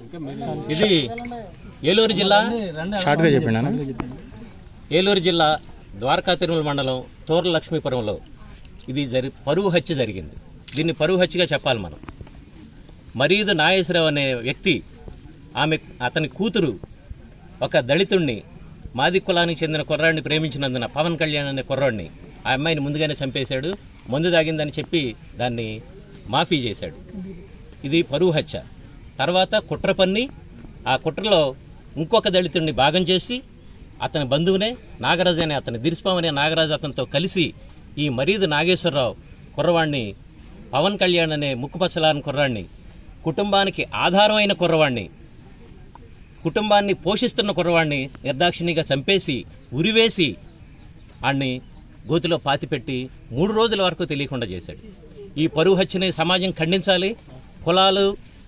ఇది ఏలూరు జిల్లా షార్ట్గా చెప్పండి అన్న ఏలూరు జిల్లా ద్వారకా తిరుమల మండలం తోర్ల లక్ష్మీపురంలో ఇది జరి పరువు హత్య జరిగింది దీన్ని పరువు హత్యగా చెప్పాలి మనం మరీదు నాగేశ్వరరావు అనే వ్యక్తి ఆమె అతని కూతురు ఒక దళితుణ్ణి మాది కులానికి చెందిన కుర్రాడిని ప్రేమించినందున పవన్ కళ్యాణ్ అనే కుర్రాడిని ఆ అమ్మాయిని ముందుగానే చంపేశాడు మందు తాగిందని చెప్పి దాన్ని మాఫీ చేశాడు ఇది పరువు హత్య తర్వాత కుట్ర పన్ని ఆ కుట్రలో ఇంకొక దళితుడిని భాగం చేసి అతని బంధువునే నాగరాజు అనే అతని దిరిస్పాం అనే నాగరాజు అతనితో కలిసి ఈ మరీదు నాగేశ్వరరావు కుర్రవాణ్ణి పవన్ కళ్యాణ్ అనే ముక్కుపచ్చలాని కుర్రాడిని కుటుంబానికి ఆధారమైన కుర్రవాణ్ణి కుటుంబాన్ని పోషిస్తున్న కుర్రవాణ్ణి నిర్దాక్షిణ్యంగా చంపేసి ఉరివేసి ఆడిని గోతిలో పాతిపెట్టి మూడు రోజుల వరకు తెలియకుండా చేశాడు ఈ పరువు హత్యని సమాజం ఖండించాలి కులాలు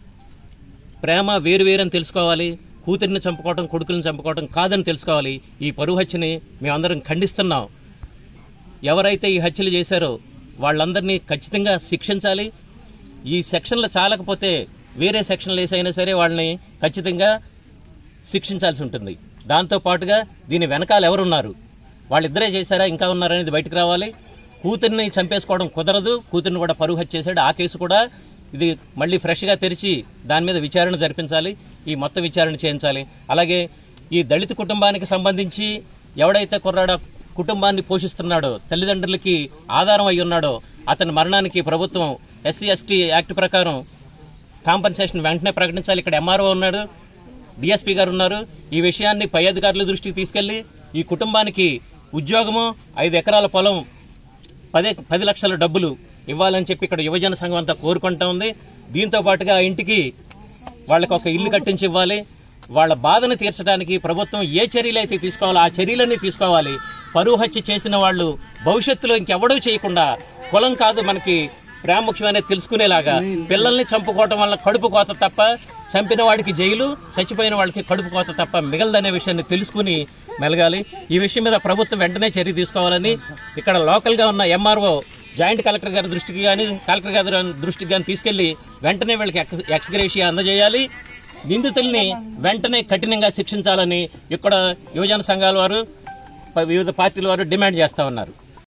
ప్రేమ వేరు వేరని తెలుసుకోవాలి కూతురిని చంపుకోవటం కొడుకులను చంపుకోవటం కాదని తెలుసుకోవాలి ఈ పరువు హత్యని మేమందరం ఖండిస్తున్నాం ఎవరైతే ఈ హత్యలు చేశారో వాళ్ళందరినీ ఖచ్చితంగా శిక్షించాలి ఈ సెక్షన్లు చాలకపోతే వేరే సెక్షన్లు వేసైనా సరే వాళ్ళని ఖచ్చితంగా శిక్షించాల్సి ఉంటుంది దాంతో పాటుగా దీని వెనకాల ఎవరున్నారు వాళ్ళిద్దరే చేశారా ఇంకా ఉన్నారనేది బయటకు రావాలి కూతుర్ని చంపేసుకోవడం కుదరదు కూతుర్ని కూడా పరువు హత్య చేశాడు ఆ కేసు కూడా ఇది మళ్ళీ ఫ్రెష్గా తెరిచి దాని మీద విచారణ జరిపించాలి ఈ మొత్తం విచారణ చేయించాలి అలాగే ఈ దళిత కుటుంబానికి సంబంధించి ఎవడైతే కుర్రాడో కుటుంబాన్ని పోషిస్తున్నాడో తల్లిదండ్రులకి ఆధారం అయి ఉన్నాడో అతని మరణానికి ప్రభుత్వం ఎస్సీ ఎస్టీ యాక్ట్ ప్రకారం కాంపన్సేషన్ వెంటనే ప్రకటించాలి ఇక్కడ ఎంఆర్ఓ ఉన్నాడు డిఎస్పీ గారు ఉన్నారు ఈ విషయాన్ని పై అధికారుల దృష్టికి తీసుకెళ్లి ఈ కుటుంబానికి ఉద్యోగము ఐదు ఎకరాల పొలం పదే పది లక్షల డబ్బులు ఇవ్వాలని చెప్పి ఇక్కడ యువజన సంఘం అంతా కోరుకుంటా ఉంది దీంతో పాటుగా ఆ ఇంటికి వాళ్ళకి ఒక ఇల్లు కట్టించి ఇవ్వాలి వాళ్ళ బాధను తీర్చడానికి ప్రభుత్వం ఏ చర్యలు అయితే తీసుకోవాలో ఆ చర్యలన్నీ తీసుకోవాలి పరువు హత్య చేసిన వాళ్ళు భవిష్యత్తులో ఇంకెవడూ చేయకుండా కులం కాదు మనకి ప్రాముఖ్యమనే తెలుసుకునేలాగా పిల్లల్ని చంపుకోవటం వల్ల కడుపు కోత తప్ప చంపిన వాడికి జైలు చచ్చిపోయిన వాళ్ళకి కడుపు కోత తప్ప మిగలదనే విషయాన్ని తెలుసుకుని మెలగాలి ఈ విషయం మీద ప్రభుత్వం వెంటనే చర్య తీసుకోవాలని ఇక్కడ లోకల్గా ఉన్న ఎంఆర్ఓ జాయింట్ కలెక్టర్ గారి దృష్టికి కానీ కలెక్టర్ గారి దృష్టికి కానీ తీసుకెళ్లి వెంటనే వీళ్ళకి ఎక్స్- ఎక్స్గ్రేషియా అందజేయాలి నిందితుల్ని వెంటనే కఠినంగా శిక్షించాలని ఇక్కడ యువజన సంఘాల వారు ప- వివిధ పార్టీల వారు డిమాండ్ చేస్తా ఉన్నారు